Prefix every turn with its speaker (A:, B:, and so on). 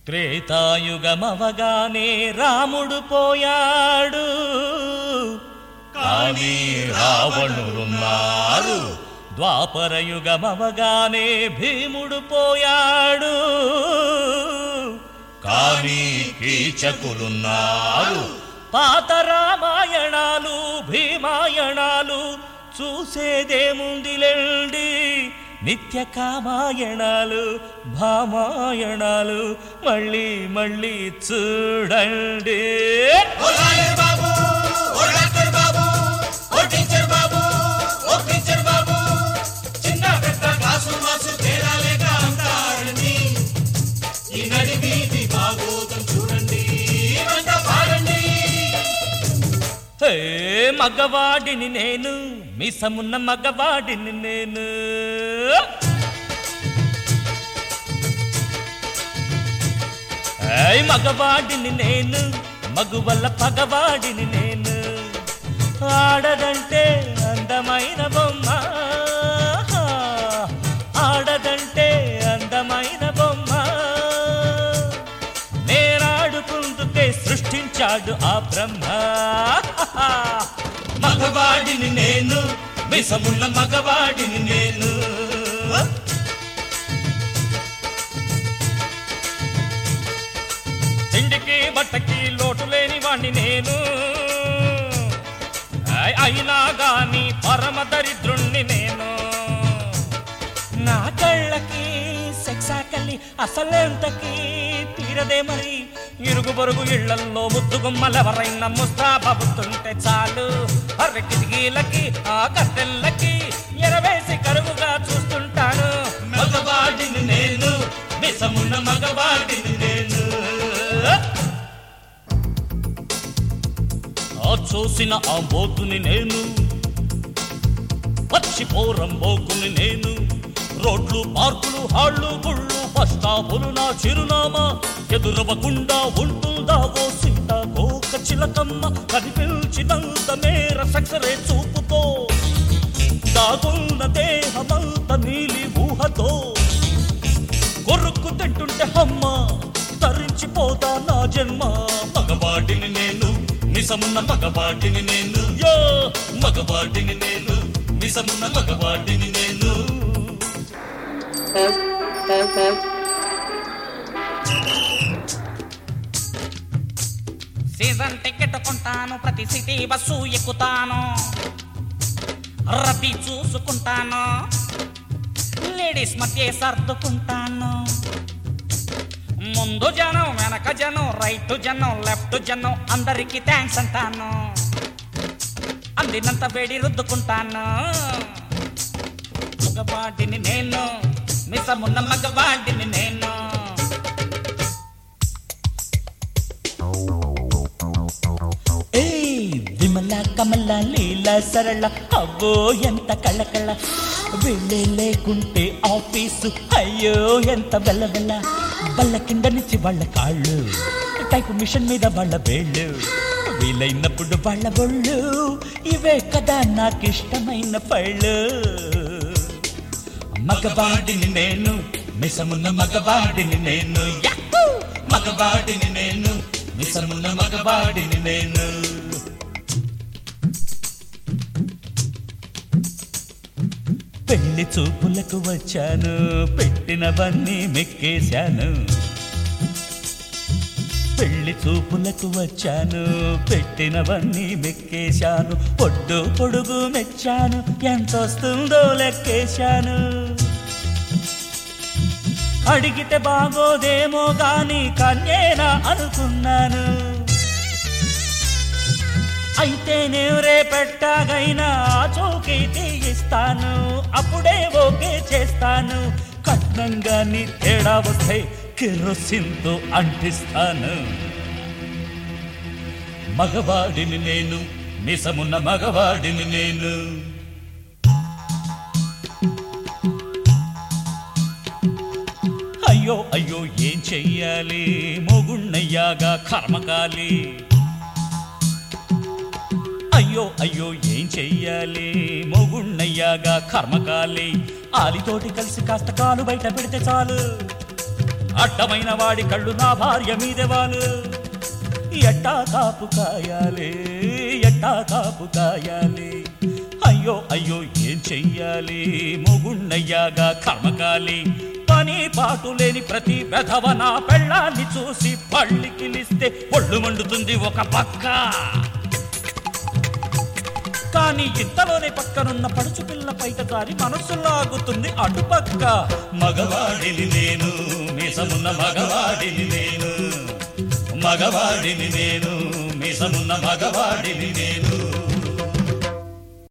A: త్రేతాయుగమవగానే రాముడు పోయాడు కానీ రావణులున్నారు ద్వాపరయుగమవగానే భీముడు పోయాడు కానీ కీచకులున్నారు పాత రామాయణాలు భీమాయణాలు చూసేదేముందిలేండి నిత్య కామాయణాలు భామాయణాలు మళ్ళీ మళ్ళీ చూడండి
B: ఓ లాయర్ బాబు ఓ డాక్టర్ బాబు ఓ టీచర్ బాబు ఓ టీచర్ బాబు చిన్న పెద్ద క్లాసు మాసు తేడాలేక అంటారండి ఈ నడి వీధి బాగోతం చూడండి వెంట పాడండి
A: హే మగవాడిని నేను మిసమున్న మగవాడిని నేను ఏయ్ మగవాడిని నేను మగువల్ల పగవాడిని నేను ఆడదంటే అందమైన బొమ్మ ఆడదంటే అందమైన బొమ్మ నేనాడుకుందుకే సృష్టించాడు ఆ బ్రహ్మ మగవాడిని నేను విషమున్న మగవాడిని నేను తిండికి బట్టకి లోటు లేని వాణ్ణి నేను ఆయ్ అయినా గాని పరమ దరిద్రుణ్ణి నేను నా కళ్ళకి సెక్సాకల్లి అసలెంతకి తీరదే మరి ఇరుగు పొరుగు ఇళ్లల్లో ముద్దుగుమ్మలెవరైనా ముస్తాబుతుంటే చాలు అర్రె కిటికీలకి ఆ కట్టెళ్ళకి ఎరవేసి కరువుగా చూస్తుంటాను మగవాడిని నేను విషమున్న మగవాడిని నేను ఆ చూసిన ఆ బోతుని నేను పచ్చి పోరం బోకుని నేను రోడ్లు పార్కులు హాళ్ళు గుళ్ళు బస్ స్టాపులు నా చిరునామా ఎదురవ్వకుండా ఉంటుందా ఓ సీత కోక చిలకమ్మ కనిపించినంత మేర సక్సరే చూపుతో దాగున్న దేహమంత నీలి ఊహతో కొరుక్కు తింటుంటే అమ్మ తరించిపోతా నా జన్మ మగవాడిని నేను నిసమున్న మగవాడిని నేను యో మగవాడిని నేను నిసమున్న మగవాడిని నేను
C: సీజన్ టికెట్ కొంటాను ప్రతి సిటీ బస్సు ఎక్కుతాను రద్దీ చూసుకుంటాను లేడీస్ మధ్య సర్దుకుంటాను ముందు జనం వెనక జనం రైట్ జనం లెఫ్ట్ జనం అందరికీ థ్యాంక్స్ అంటాను అందినంత వేడి రుద్దుకుంటాను మగవాడిని నేను మిసమున్న మగవాడిని నేను
A: ఏయ్ విమల కమల లీల సరళ అవ్వో ఎంత కళకళ వెళ్ళే లేకుంటే ఆఫీసు అయ్యో ఎంత బెల్లబెల్ల బల్ల కింద నుంచి వాళ్ళ కాళ్ళు టైపు మిషన్ మీద వాళ్ళ వేళ్ళు వీలైనప్పుడు వాళ్ళ బొళ్ళు ఇవే కదా నాకు ఇష్టమైన పళ్ళు మగవాడిని నేను మిసమున్న మగవాడిని నేను యాహూ! మగవాడిని నేను మిసమున్న మగవాడిని నేను పెళ్లి చూపులకు వచ్చాను పెట్టినవన్నీ మెక్కేశాను పెళ్లి చూపులకు వచ్చాను పెట్టినవన్నీ మెక్కేశాను పొడ్డు పొడుగు మెచ్చాను ఎంత వస్తుందో లెక్కేశాను అడిగితే బాగోదేమో గాని కన్యేనా అనుకున్నాను అయితే నేను రేపెట్టాగైనా చౌకి తీయిస్తాను అప్పుడే ఓకే చేస్తాను కట్నంగా నీ తేడా వస్తే కిరోసిన్తో అంటిస్తాను మగవాడిని నేను నిసమున్న మగవాడిని నేను అయ్యో అయ్యో ఏం చెయ్యాలి మొగుణ్ణయ్యాగా కర్మకాలి అయ్యో అయ్యో ఏం చెయ్యాలి మొగుణ్ణయ్యాగా కర్మకాలి ఆలితోటి కలిసి కాస్త కాలు బయట పెడితే చాలు అడ్డమైన వాడి కళ్ళు నా భార్య మీదే వాళ్ళు ఎట్టా కాపు కాయాలి ఎట్టా కాపు కాయాలి అయ్యో అయ్యో ఏం చెయ్యాలి మొగుణ్ణయ్యాగా కర్మకాలి పని పాటు లేని ప్రతి వెధవ నా పెళ్ళాన్ని చూసి పళ్ళికిలిస్తే ఒళ్ళు మండుతుంది ఒక పక్క కానీ ఇంతలోనే పక్కనున్న పడుచు పిల్ల పైట జారి మనస్సు లాగుతుంది అటుపక్క మగవాడిని నేను మీసమున్న మగవాడిని నేను మగవాడిని నేను మీసమున్న మగవాడిని నేను